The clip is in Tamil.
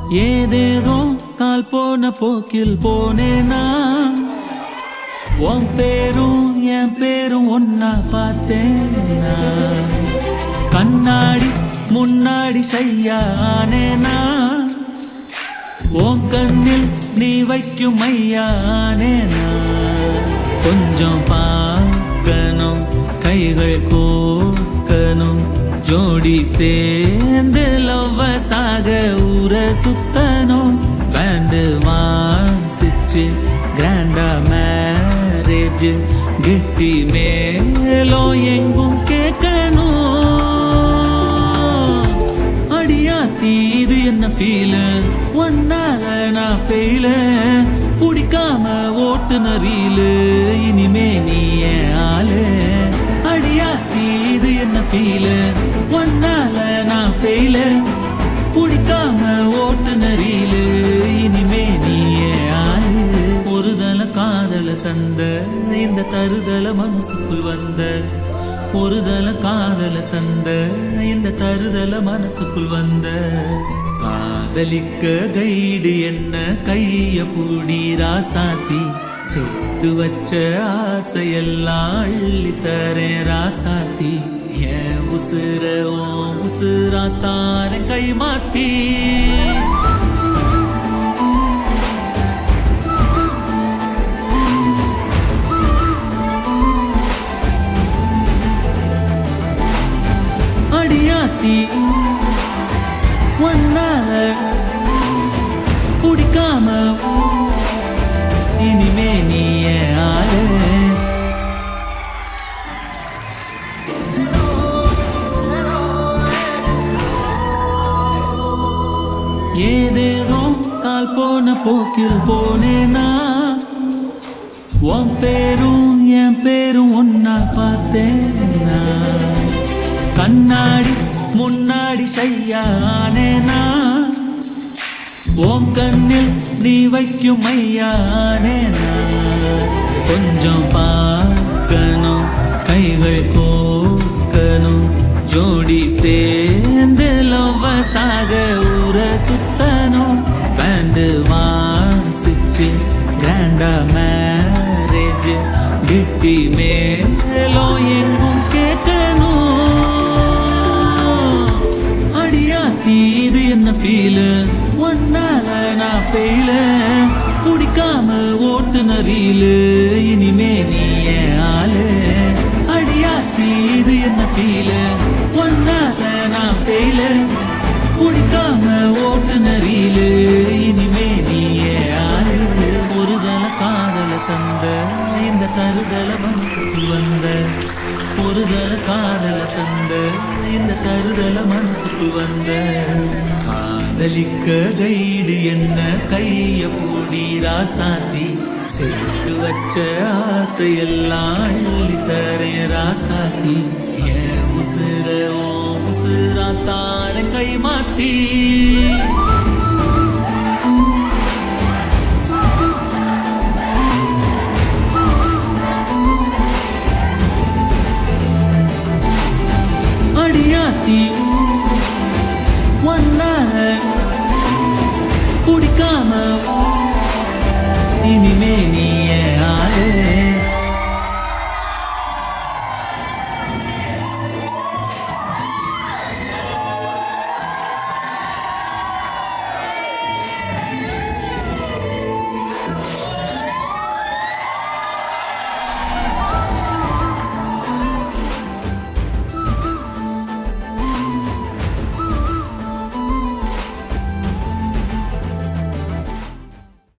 ஏதேதோ கால் போன போக்கில் போனேனா உன் பேரும் என் பேரும் ஒன்னா பார்த்தேனா கண்ணாடி முன்னாடி செய்யானேனா உன் கண்ணில் நீ வைக்கும் மையானேனா கொஞ்சம் பார்க்கணும் கைகள் கோக்கணும் ஜோடி சேர்ந்து லவ்வசாக ஊர சுத்தணும் பேண்டு வாசிச்சு கிராண்டா மேரேஜ் கெட்டி மேலும் எங்கும் கேட்கணும் அடியாத்தி இது என்ன ஃபீல் ஒன்னால நான் ஃபெயில பிடிக்காம ஓட்டுன ரீலு இனிமே நீ என் ஆளு அடியாத்தி இது என்ன ஃபீல் ஒன்னால நான் ஃபெயில பிடிக்காம ஓட்டுன ரீலு இனிமே நீ என் ஆளு ஒரு தல காதல தந்த இந்த தருதல மனசுக்குள் வந்த ஒரு தல காதல தந்த இந்த தருதல மனசுக்குள் வந்த காதலிக்க கைடு என்ன கைய பூடி ராசாத்தி சேர்த்து வச்ச ஆசையெல்லாம் அள்ளி தரேன் ராசாத்தி ஏன் உசுர ஓ உசுரா தார கை மாத்தி அடியாத்தி ஒன்னால பிடிக்காம இனிமே நீ என் ஆளு ஏதேதோ கால் போன போக்கில் போனேனா உன் பேரும் என் பேரும் ஒன்னா பார்த்தேனா கண்ணாடி முன்னாடி செய்யானேனா உன் கண்ணில் நீ வைக்கும் மையானேனா கொஞ்சம் பார்க்கணும் கைகள் கோக்கணும் ஜோடி சேர்ந்து லவ்வசாக ஊர சுத்தணும் பேண்டு வாசிச்சு கிராண்டா மேரேஜ் கெட்டி மேலும் எங்கும் கேட்கணும் அடியாத்தி இது என்ன ஃபீல் ஒன்னால நான் ஃபெயில பிடிக்காம ஓட்டுன ரீலு இனிமே நீ என் ஆளு அடியாத்தி இது என்ன ஃபீல் ஒன்னால நான் ஃபெயில பிடிக்காம ஓட்டுன ரீலு இனிமே நீ என் ஆளு ஒரு தல காதல தந்த இந்த தருதல மனசுக்குள் வந்த ஒரு தல காதல தந்த இந்த தருதல மனசுக்குள் வந்த காதலிக்க கைடு என்ன கைய பூடி ராசாத்தி சேர்த்து வச்ச ஆசையெல்லாம் அள்ளி தரேன் ராசாத்தி ஏன் உசுர ஓ உசுரா தார கை மாத்தி அடியாத்தி ஒன்னால குடிக்காம இனிமே நீ